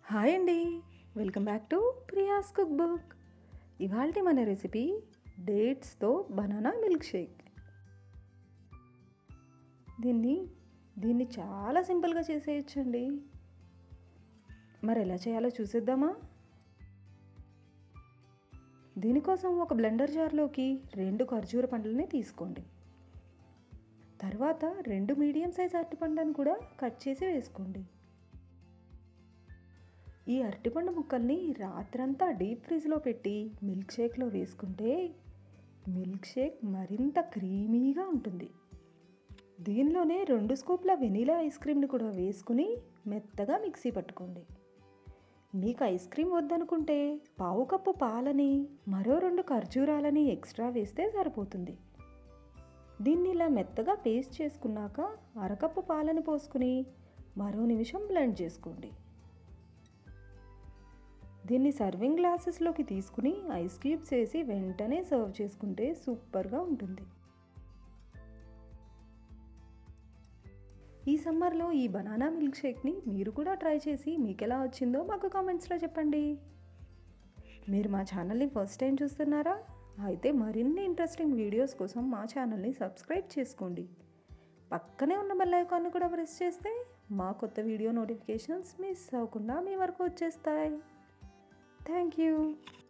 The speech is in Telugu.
హాయ్ అండి welcome back to Priya's cookbook ఇవాళ మన రెసిపీ డేట్స్తో బనానా మిల్క్ షేక్ దీన్ని దీన్ని చాలా సింపుల్గా చేసేయచ్చండి మరి ఎలా చేయాలో చూసేద్దామా దీనికోసం ఒక బ్లెండర్ జార్లోకి రెండు ఖర్జూర పండ్లని తీసుకోండి తర్వాత రెండు మీడియం సైజ్ అరటిపండుని కూడా కట్ చేసి వేసుకోండి ఈ అరటిపండు ముక్కల్ని రాత్రంతా డీప్ ఫ్రిజ్లో పెట్టి మిల్క్ షేక్లో వేసుకుంటే మిల్క్ షేక్ మరింత క్రీమీగా ఉంటుంది దీనిలోనే రెండు స్కూప్ల వెనీలా ఐస్ క్రీమ్ని కూడా వేసుకుని మెత్తగా మిక్సీ పట్టుకోండి మీకు ఐస్ క్రీమ్ వద్దనుకుంటే పావు కప్పు పాలని మరో రెండు ఖర్జూరాలని ఎక్స్ట్రా వేస్తే సరిపోతుంది దీన్ని ఇలా మెత్తగా పేస్ట్ చేసుకున్నాక అరకప్పు పాలని పోసుకుని మరో నిమిషం బ్లెండ్ చేసుకోండి దీన్ని సర్వింగ్ గ్లాసెస్లోకి తీసుకుని ఐస్ క్యూబ్స్ వేసి వెంటనే సర్వ్ చేసుకుంటే సూపర్గా ఉంటుంది ఈ సమ్మర్లో ఈ బనానా మిల్క్ షేక్ని మీరు కూడా ట్రై చేసి మీకు ఎలా వచ్చిందో మాకు కామెంట్స్లో చెప్పండి మీరు మా ఛానల్ని ఫస్ట్ టైం చూస్తున్నారా అయితే మరిన్ని ఇంట్రెస్టింగ్ వీడియోస్ కోసం మా ఛానల్ని సబ్స్క్రైబ్ చేసుకోండి పక్కనే ఉన్న బెల్ ఐకాన్ని కూడా ప్రెస్ చేస్తే మా కొత్త వీడియో నోటిఫికేషన్స్ మిస్ అవ్వకుండా మీ వరకు వచ్చేస్తాయి థ్యాంక్ యూ